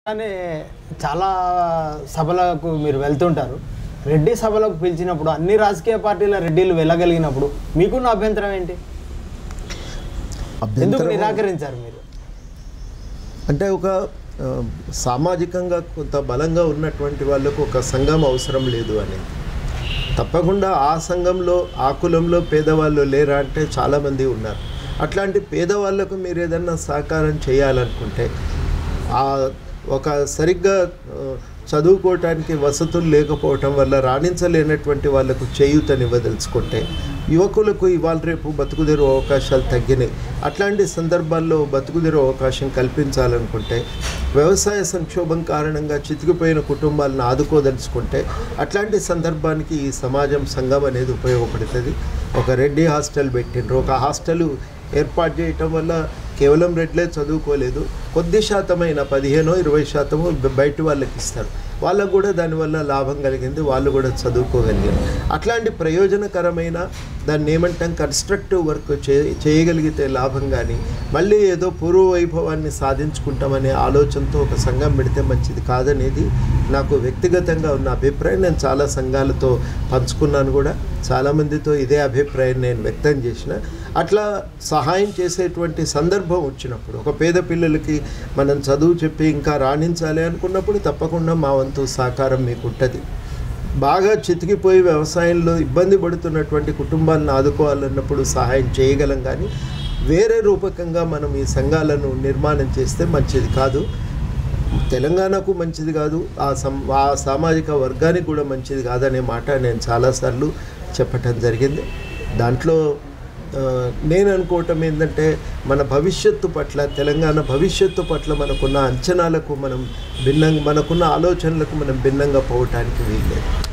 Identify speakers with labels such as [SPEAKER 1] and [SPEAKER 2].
[SPEAKER 1] అనే చాలా సభలకు మీరు వెళ్తుంటారు రెడ్డి సభలకు పిలిచినప్పుడు అన్ని రాజకీయ పార్టీల రెడ్డిలు వెళ్ళగలిగినప్పుడు మీకున్న అభ్యంతరం ఏంటి ఎందుకు
[SPEAKER 2] అభ్యంతరం
[SPEAKER 1] నిరాకరించారు మీరు
[SPEAKER 2] అంటే ఒక ఆ, సామాజికంగా కొంత బలంగా ఉన్నటువంటి వాళ్ళకు ఒక సంఘం అవసరం లేదు అని తప్పకుండా ఆ సంఘంలో ఆ కులంలో పేదవాళ్ళు లేరా అంటే చాలామంది ఉన్నారు అట్లాంటి పేదవాళ్ళకు మీరు ఏదన్నా సహకారం చేయాలనుకుంటే ఆ ఒక సరిగ్గా ఆ, చదువుకోవటానికి వసతులు లేకపోవటం వల్ల రాణించలేనటువంటి వాళ్ళకు చేయూతనివ్వదలుచుకుంటే యువకులకు ఇవాళ రేపు బతుకుదెరు అవకాశాలు తగ్గినాయి అట్లాంటి సందర్భాల్లో బతుకుదెరు అవకాశం కల్పించాలనుకుంటే వ్యవసాయ సంక్షోభం కారణంగా చితికిపోయిన కుటుంబాలను ఆదుకోదలుచుకుంటే అట్లాంటి సందర్భానికి ఈ సమాజం సంఘం అనేది ఉపయోగపడుతుంది ఒక రెడ్డి హాస్టల్ పెట్టిండ్రు ఒక హాస్టల్ ఏర్పాటు చేయటం వల్ల కేవలం రెడ్లే చదువుకోలేదు కొద్ది శాతమైన పదిహేనో ఇరవై శాతము బ- బయట వాళ్ళకి ఇస్తారు వాళ్ళకు కూడా దానివల్ల లాభం కలిగింది వాళ్ళు కూడా చదువుకోగలిగారు అట్లాంటి ప్రయోజనకరమైన దాన్ని ఏమంటాం కన్స్ట్రక్టివ్ వర్క్ చే చేయగలిగితే లాభం కానీ మళ్ళీ ఏదో పూర్వ వైభవాన్ని సాధించుకుంటామనే ఆలోచనతో ఒక సంఘం పెడితే మంచిది కాదనేది నాకు వ్యక్తిగతంగా ఉన్న అభిప్రాయం నేను చాలా సంఘాలతో పంచుకున్నాను కూడా చాలామందితో ఇదే అభిప్రాయం నేను వ్యక్తం చేసిన అట్లా సహాయం చేసేటువంటి సందర్భం వచ్చినప్పుడు ఒక పేద పిల్లలకి మనం చదువు చెప్పి ఇంకా రాణించాలి అనుకున్నప్పుడు తప్పకుండా మా వంతు సహకారం మీకు ఉంటుంది బాగా చితికిపోయి వ్యవసాయంలో ఇబ్బంది పడుతున్నటువంటి కుటుంబాలను ఆదుకోవాలన్నప్పుడు సహాయం చేయగలం కానీ వేరే రూపకంగా మనం ఈ సంఘాలను నిర్మాణం చేస్తే మంచిది కాదు తెలంగాణకు మంచిది కాదు ఆ సం ఆ సామాజిక వర్గానికి కూడా మంచిది కాదనే మాట నేను చాలాసార్లు చెప్పటం జరిగింది దాంట్లో ఆ, నేను అనుకోవటం ఏంటంటే మన భవిష్యత్తు పట్ల తెలంగాణ భవిష్యత్తు పట్ల మనకున్న అంచనాలకు మనం భిన్నంగా మనకున్న ఆలోచనలకు మనం భిన్నంగా పోవటానికి వీల్లేదు